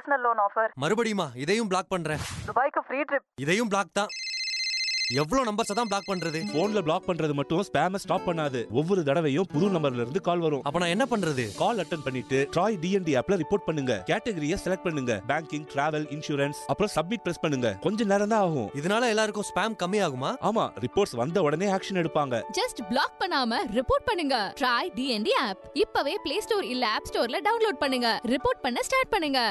personal loan offer மறுபடியுமா இதையும் black பண்றேன் துபாய்க்கு ஃப்ரீ ட்ரிப் இதையும் பிளாக் தான் எவ்வளவு நம்பர்ஸ் தான் பிளாக் பண்றது போன்ல பிளாக் பண்றது மட்டும் ஸ்பேம ஸ்டாப் பண்ணாது ஒவ்வொரு தடவையும் புது நம்பர்ல இருந்து கால் வரும் அப்ப நான் என்ன பண்றது கால் அட்டன் பண்ணிட்டு ட்ராய் டிஎன்டி ஆப்ல ரிப்போர்ட் பண்ணுங்க கேட்டகரியை செலக்ட் பண்ணுங்க பேங்கிங் டிராவல் இன்சூரன்ஸ் அப்புறம் சப்மிட் பிரஸ் பண்ணுங்க கொஞ்ச நேரம் தான் ஆகும் இதனால எல்லாருக்கும் ஸ்பேம் கம்மி ஆகுமா ஆமா ரிப்போர்ட்ஸ் வந்த உடனே ஆக்ஷன் எடுப்பாங்க ஜஸ்ட் பிளாக் பண்ணாம ரிப்போர்ட் பண்ணுங்க ட்ரை டிஎன்டி ஆப் இப்பவே பிளே ஸ்டோர் இல்ல ஆப் ஸ்டோர்ல டவுன்லோட் பண்ணுங்க ரிப்போர்ட் பண்ண ஸ்டார்ட் பண்ணுங்க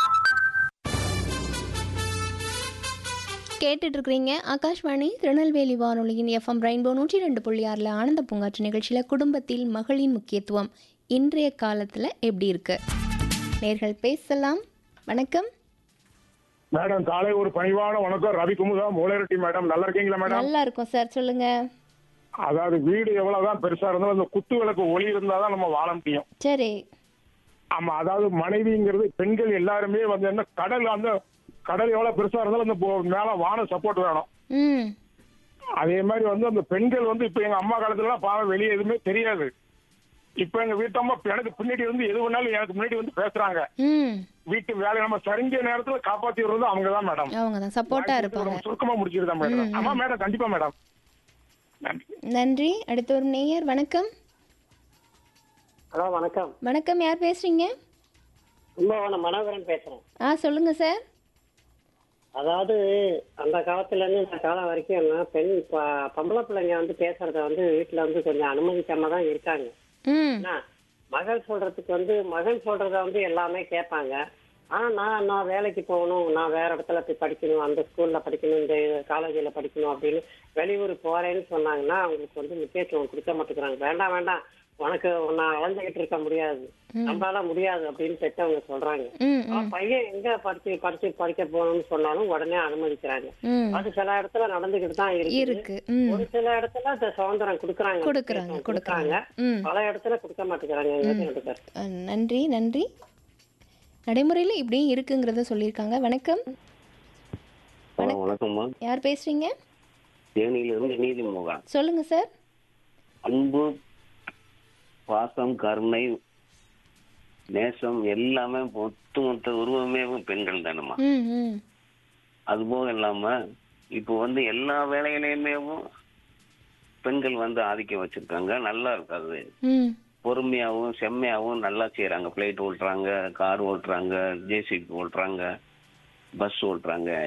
கேட்டுட்டு இருக்கிறீங்க ஆகாஷ்வாணி திருநெல்வேலி வானொலியின் எஃப்எம் ரெயின்போ நூற்றி ரெண்டு புள்ளி ஆறில் ஆனந்த பூங்காற்று நிகழ்ச்சியில் குடும்பத்தில் மகளின் முக்கியத்துவம் இன்றைய காலத்தில் எப்படி இருக்கு நேர்கள் பேசலாம் வணக்கம் மேடம் காலை ஒரு பணிவான வணக்கம் ரவி குமுதா மூளைரட்டி மேடம் நல்லா இருக்கீங்களா மேடம் நல்லா இருக்கும் சார் சொல்லுங்க அதாவது வீடு எவ்வளவுதான் பெருசா இருந்தாலும் அந்த குத்து விளக்கு ஒளி இருந்தாதான் நம்ம வாழ முடியும் சரி ஆமா அதாவது மனைவிங்கிறது பெண்கள் எல்லாருமே வந்து என்ன கடல் அந்த கடல் எவ்வளவு பெருசா இருந்தாலும் அந்த போ- மேல வானம் சப்போர்ட் வேணும் ம் அதே மாதிரி வந்து அந்த பெண்கள் வந்து இப்ப எங்க அம்மா காலத்துல எல்லாம் பாவம் வெளியே எதுவுமே தெரியாது இப்ப எங்க வீட்டம்மா எனக்கு பின்னாடி வந்து எது வேணாலும் எனக்கு முன்னாடி வந்து பேசுறாங்க ம் வீட்டு வேலை நம்ம சரிஞ்ச நேரத்துல காப்பாத்தி விடுறது அவங்க தான் மேடம் அவங்க தான் சப்போர்ட்டாக இருப்பாங்க சுருக்கமா முடிச்சிருந்தா மேடம் ஆமா மேடம் கண்டிப்பா மேடம் நன்றி நன்றி அடுத்து ஒரு நேயர் வணக்கம் ஹலோ வணக்கம் வணக்கம் யார் பேசுறீங்க கும்பகோணம் மனோகரன் பேசுறேன் ஆ சொல்லுங்க சார் அதாவது அந்த காலத்துல இருந்து இந்த காலம் வரைக்கும் என்ன பெண் ப- பொம்பளை பிள்ளைங்க வந்து பேசுறத வந்து வீட்டுல வந்து கொஞ்சம் அனுமதிக்காம தான் இருக்காங்க ம் என்ன மகள் சொல்றதுக்கு வந்து மகன் சொல்றத வந்து எல்லாமே கேட்பாங்க ஆனா நான் நான் வேலைக்கு போகணும் நான் வேற இடத்துல போய் படிக்கணும் அந்த ஸ்கூல்ல படிக்கணும் இந்த காலேஜ்ல படிக்கணும் அப்படின்னு வெளியூர் போறேன்னு சொன்னாங்கன்னா அவங்களுக்கு வந்து முக்கியத்துவம் கொடுக்க மாட்டேங்கிறாங்க வேண்டாம் வேண்டாம் உனக்கு நான் வளர்ந்துகிட்டு இருக்க முடியாது நம்மளால முடியாது அப்படின்னு பெற்றவங்க சொல்றாங்க ம் ஆனா பையன் எங்க படிச்சு படிச்சு படிக்க போகணும்னு சொன்னாலும் உடனே அனுமதிக்கிறாங்க ம் அது சில இடத்துல நடந்துகிட்டு தான் இருக்கு இருக்கு ம் ஒரு சில இடத்துல இந்த சுதந்திரம் கொடுக்குறாங்க கொடுக்குறாங்க கொடுக்குறாங்க ம் பல இடத்துல கொடுக்க மாட்டேங்கிறாங்க என்னது சார் அஹ், நன்றி நன்றி நடைமுறையில் இப்படியும் இருக்குங்கிறத சொல்லியிருக்காங்க வணக்கம் ஹலோ வணக்கம்மா யார் பேசுறீங்க தேனியிலிருந்து நீதிமோகன் சொல்லுங்க சார் அன்பு பாசம் கருணை நேசம் எல்லாமே ஒட்டுமொத்த உருவமே பெண்கள் தானம்மா ம் ம் அது போக இல்லாம இப்போ வந்து எல்லா வேலையிலையுமே பெண்கள் வந்து ஆதிக்கம் வச்சிருக்காங்க நல்லா இருக்காது ம் பொறுமையாகவும் செம்மையாகவும் நல்லா செய்றாங்க பிளேட் ஓட்டுறாங்க கார் ஓட்டுறாங்க ஜேசிபி ஓட்டுறாங்க பஸ் ஓட்டுறாங்க